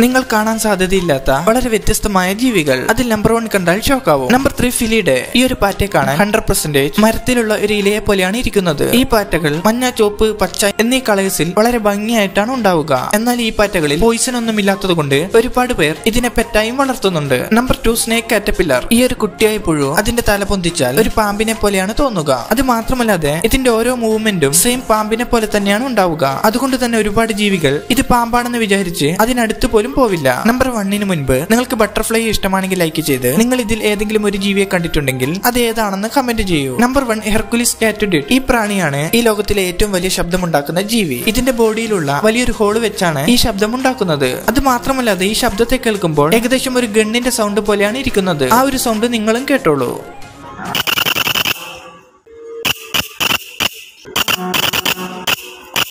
നിങ്ങൾ കാണാൻ സാധ്യതയില്ലാത്ത വളരെ വ്യത്യസ്തമായ ജീവികൾ അതിൽ നമ്പർ വൺ കണ്ടാൽ ഷോക്കാവും നമ്പർ ത്രീ ഫിലിഡ് ഈ ഒരു പാറ്റയെ കാണാൻ ഹൺഡ്രഡ് പെർസെന്റേജ് മരത്തിലുള്ള ഒരു ഇലയെ പോലെയാണ് ഇരിക്കുന്നത് ഈ പാറ്റകൾ മഞ്ഞ ചുവപ്പ് പച്ച എന്നീ കളേഴ്സിൽ വളരെ ഭംഗിയായിട്ടാണ് ഉണ്ടാവുക എന്നാൽ ഈ പാറ്റകളിൽ പോയിസൺ ഒന്നും ഇല്ലാത്തത് കൊണ്ട് ഒരുപാട് പേർ ഇതിനെ പെറ്റായും വളർത്തുന്നുണ്ട് നമ്പർ ടു സ്നേക് കാറ്റപ്പില്ലർ ഈ ഒരു കുട്ടിയായ പുഴു അതിന്റെ തല പൊന്തിച്ചാൽ ഒരു പാമ്പിനെ പോലെയാണ് തോന്നുക അത് മാത്രമല്ലാതെ ഇതിന്റെ ഓരോ മൂവ്മെന്റും സെയിം പാമ്പിനെ പോലെ തന്നെയാണ് ഉണ്ടാവുക അതുകൊണ്ട് തന്നെ ഒരുപാട് ജീവികൾ ഇത് പാമ്പാണെന്ന് വിചാരിച്ച് അതിനടുത്ത് പോലും പോവില്ല നമ്പർ വണ്ണിന് മുൻപ് നിങ്ങൾക്ക് ബട്ടർഫ്ലൈ ഇഷ്ടമാണെങ്കിൽ ലൈക്ക് ചെയ്ത് നിങ്ങൾ ഇതിൽ ഏതെങ്കിലും ഒരു ജീവിയെ കണ്ടിട്ടുണ്ടെങ്കിൽ അത് ഏതാണെന്ന് കമന്റ് ചെയ്യൂ നമ്പർ വൺ ഹെർക്കുലിസ് കാറ്റുഡിറ്റ് ഈ പ്രാണിയാണ് ഈ ലോകത്തിലെ ഏറ്റവും വലിയ ശബ്ദമുണ്ടാക്കുന്ന ജീവി ഇതിന്റെ ബോഡിയിലുള്ള വലിയൊരു ഹോള് വെച്ചാണ് ഈ ശബ്ദം ഉണ്ടാക്കുന്നത് അത് മാത്രമല്ലാതെ ഈ ശബ്ദത്തെ കേൾക്കുമ്പോൾ ഏകദേശം ഒരു ഗണ്ണിന്റെ സൗണ്ട് പോലെയാണ് ഇരിക്കുന്നത് ആ ഒരു സൗണ്ട് നിങ്ങളും കേട്ടോളൂ